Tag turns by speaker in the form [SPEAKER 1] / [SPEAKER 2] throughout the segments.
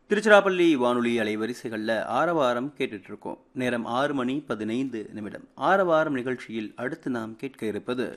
[SPEAKER 1] திருச்சிராப்பள்ளி வானொலி அலைவரிசைகளில் ஆரவாரம் கேட்டுட்டு இருக்கோம் நேரம் ஆறு மணி பதினைந்து நிமிடம் ஆரவாரம் நிகழ்ச்சியில் அடுத்து நாம் கேட்க இருப்பது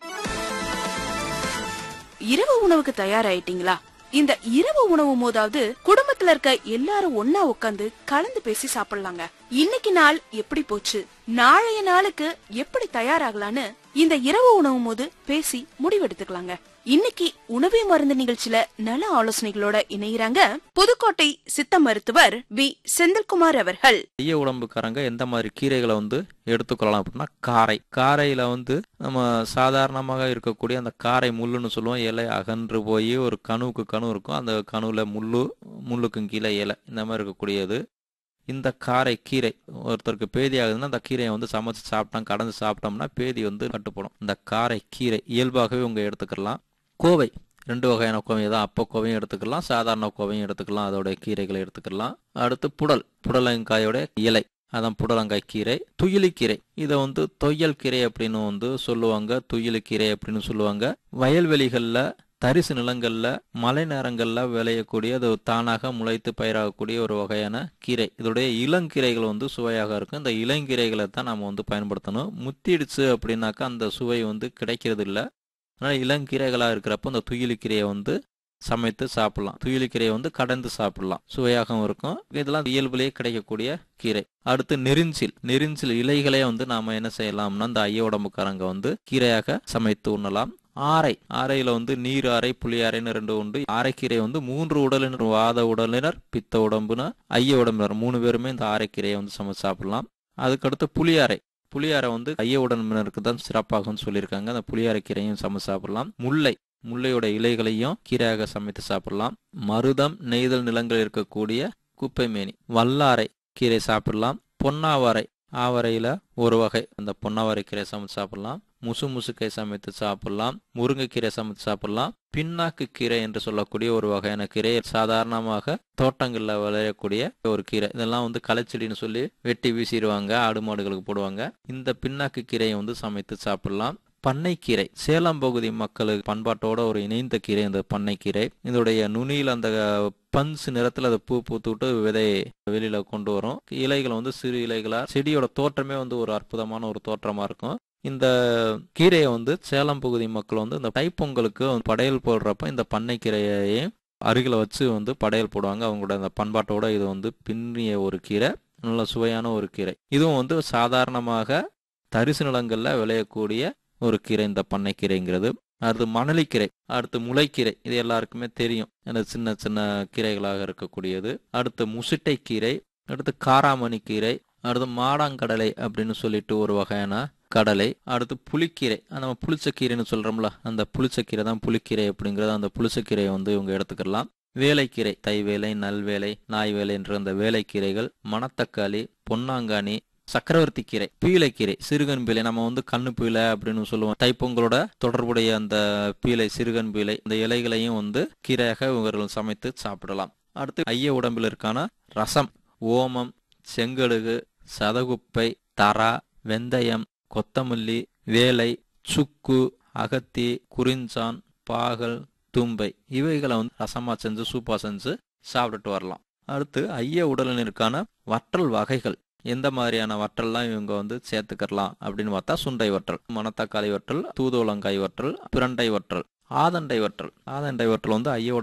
[SPEAKER 2] இரவு உணவுக்கு தயாராயிட்டீங்களா இந்த இரவு உணவு போதாவது குடும்பத்துல இருக்க எல்லாரும் ஒன்னா உட்காந்து கலந்து பேசி சாப்பிடலாங்க இன்னைக்கு நாள் எப்படி போச்சு நாளைய நாளுக்கு எப்படி தயாராகலான்னு இந்த இரவு உணவு போது பேசி முடிவெடுத்துக்கலாங்க இன்னைக்கு உணவே மருந்து நிகழ்ச்சியில நல ஆலோசனைகளோட இணைகிறாங்க புதுக்கோட்டை சித்த மருத்துவர் வி செந்தில்குமார் அவர்கள்
[SPEAKER 3] ஐய உடம்புக்காரங்க எந்த மாதிரி கீரைகளை வந்து எடுத்துக்கொள்ளலாம் அப்படின்னா காரை காரையில வந்து நம்ம சாதாரணமாக இருக்கக்கூடிய அந்த காரை முள்ளுன்னு சொல்லுவோம் இலை அகன்று போய் ஒரு கணுவுக்கு கணு இருக்கும் அந்த கணுவில் முள்ளு முள்ளுக்கும் கீழே இலை இந்த மாதிரி இருக்கக்கூடியது இந்த காரை கீரை ஒருத்தருக்கு பேதி ஆகுதுன்னா அந்த கீரையை வந்து சமைச்சு சாப்பிட்டோம் கடந்து சாப்பிட்டோம்னா பேதி வந்து கட்டுப்படும் இந்த காரை கீரை இயல்பாகவே உங்க எடுத்துக்கலாம் கோவை ரெண்டு வகையான கோவை தான் அப்போ கோவையும் எடுத்துக்கலாம் சாதாரண கோவையும் எடுத்துக்கலாம் அதோட கீரைகளை எடுத்துக்கலாம் அடுத்து புடல் புடலங்காயோட இலை அதான் புடலங்காய் கீரை துயிலிக்கீரை இதை வந்து தொய்யல் கீரை அப்படின்னு வந்து சொல்லுவாங்க துயிலிக்கீரை அப்படின்னு சொல்லுவாங்க வயல்வெளிகளில் தரிசு நிலங்கள்ல மழை நேரங்கள்ல விளையக்கூடிய அது தானாக முளைத்து பயிராகக்கூடிய ஒரு வகையான கீரை இதோடைய இளங்கீரைகள் வந்து சுவையாக இருக்கும் இந்த இளங்கீரைகளை தான் நம்ம வந்து பயன்படுத்தணும் முத்திடுச்சு அப்படின்னாக்கா அந்த சுவை வந்து கிடைக்கிறது இல்லை அதனால இளங்கீரைகளா இருக்கிறப்போ இந்த துயிலிக்கீரையை வந்து சமைத்து சாப்பிடலாம் துயிலிக்கீரையை வந்து கடந்து சாப்பிடலாம் சுவையாகவும் இருக்கும் இதெல்லாம் இயல்புலேயே கிடைக்கக்கூடிய கீரை அடுத்து நெரிஞ்சில் நெரிஞ்சில் இலைகளே வந்து நாம என்ன செய்யலாம்னா இந்த ஐய உடம்புக்காரங்க வந்து கீரையாக சமைத்து உண்ணலாம் ஆரை ஆரையில வந்து நீர் ஆரை புளி ஆரைன்னு ரெண்டு உண்டு ஆரைக்கீரை வந்து மூன்று உடலினர் வாத உடலினர் பித்த உடம்புனர் ஐய உடம்பினர் மூணு பேருமே இந்த ஆரைக்கீரையை வந்து சமைச்சு சாப்பிடலாம் அதுக்கடுத்து புளியாரை புளியாரை வந்து ஐய உடம்பினருக்கு தான் சிறப்பாகவும் சொல்லியிருக்காங்க அந்த புளியாரை கீரையும் சமைச்சு சாப்பிடலாம் முல்லை முல்லையோட இலைகளையும் கீரையாக சமைத்து சாப்பிடலாம் மருதம் நெய்தல் நிலங்கள் இருக்கக்கூடிய குப்பை மேனி வல்லாரை கீரை சாப்பிடலாம் பொன்னாவரை ஆவரையில ஒரு வகை அந்த பொன்னாவரை கீரை சமைச்சு சாப்பிடலாம் முசு முசுக்கை சமைத்து சாப்பிடலாம் முருங்கைக்கீரை சமைத்து சாப்பிடலாம் பின்னாக்கு கீரை என்று சொல்லக்கூடிய ஒரு வகையான கீரை சாதாரணமாக தோட்டங்களில் விளையக்கூடிய ஒரு கீரை இதெல்லாம் வந்து களைச்செடின்னு சொல்லி வெட்டி வீசிடுவாங்க ஆடு மாடுகளுக்கு போடுவாங்க இந்த பின்னாக்கு கீரையை வந்து சமைத்து சாப்பிடலாம் பண்ணைக்கீரை சேலம் பகுதி மக்களுக்கு பண்பாட்டோட ஒரு இணைந்த கீரை இந்த பண்ணைக்கீரை இதோடைய நுனியில் அந்த பஞ்சு நிறத்துல அதை பூ பூத்துட்டு விதை வெளியில கொண்டு வரும் இலைகள் வந்து சிறு இலைகளா செடியோட தோற்றமே வந்து ஒரு அற்புதமான ஒரு தோற்றமா இருக்கும் இந்த கீரையை வந்து சேலம் பகுதி மக்கள் வந்து இந்த தைப்பொங்கலுக்கு படையல் போடுறப்ப இந்த பண்ணைக்கீரையை அருகில வச்சு வந்து படையல் போடுவாங்க அவங்களோட அந்த பண்பாட்டோட இது வந்து பின்னிய ஒரு கீரை நல்ல சுவையான ஒரு கீரை இதுவும் வந்து சாதாரணமாக தரிசு நிலங்கள்ல விளையக்கூடிய ஒரு கீரை இந்த பண்ணைக்கீரைங்கிறது அடுத்து மணலிக்கீரை அடுத்து முளைக்கீரை இது எல்லாருக்குமே தெரியும் அந்த சின்ன சின்ன கீரைகளாக இருக்கக்கூடியது அடுத்து முசிட்டை கீரை அடுத்து காராமணி கீரை அடுத்து மாடாங்கடலை அப்படின்னு சொல்லிட்டு ஒரு வகையான கடலை அடுத்து புளிக்கீரை நம்ம புளிச்சக்கீரைன்னு சொல்றோம்ல அந்த புளிச்சக்கீரை தான் புளிக்கீரை அப்படிங்கிறது அந்த புளிச்சக்கீரையை வந்து இவங்க எடுத்துக்கலாம் வேலைக்கீரை தைவேலை நல்வேலை நாய்வேலை என்ற அந்த வேலைக்கீரைகள் மணத்தக்காளி பொன்னாங்கானி சக்கரவர்த்தி கீரை பீலைக்கீரை சிறுகன் பீலை நம்ம வந்து கண்ணு பீலை அப்படின்னு சொல்லுவோம் தைப்பொங்கலோட தொடர்புடைய அந்த பீலை சிறுகன் பீலை இந்த இலைகளையும் வந்து கீரையாக இவர்கள் சமைத்து சாப்பிடலாம் அடுத்து ஐய உடம்பில் இருக்கான ரசம் ஓமம் செங்கடுகு சதகுப்பை தரா வெந்தயம் கொத்தமல்லி வேலை சுக்கு அகத்தி குறிஞ்சான் பாகல் தும்பை இவைகளை வந்து ரசமா செஞ்சு சூப்பா செஞ்சு சாப்பிட்டுட்டு வரலாம் அடுத்து ஐய உடலினருக்கான வற்றல் வகைகள் எந்த மாதிரியான வற்றல்லாம் இவங்க வந்து சேர்த்துக்கலாம் அப்படின்னு பார்த்தா சுண்டை வற்றல் மணத்தக்காளி வற்றல் தூதுவளங்காய் வற்றல் பிரண்டை வற்றல் ஆதண்டை வற்றல் ஆதண்டை வற்றல் வந்து ஐயோட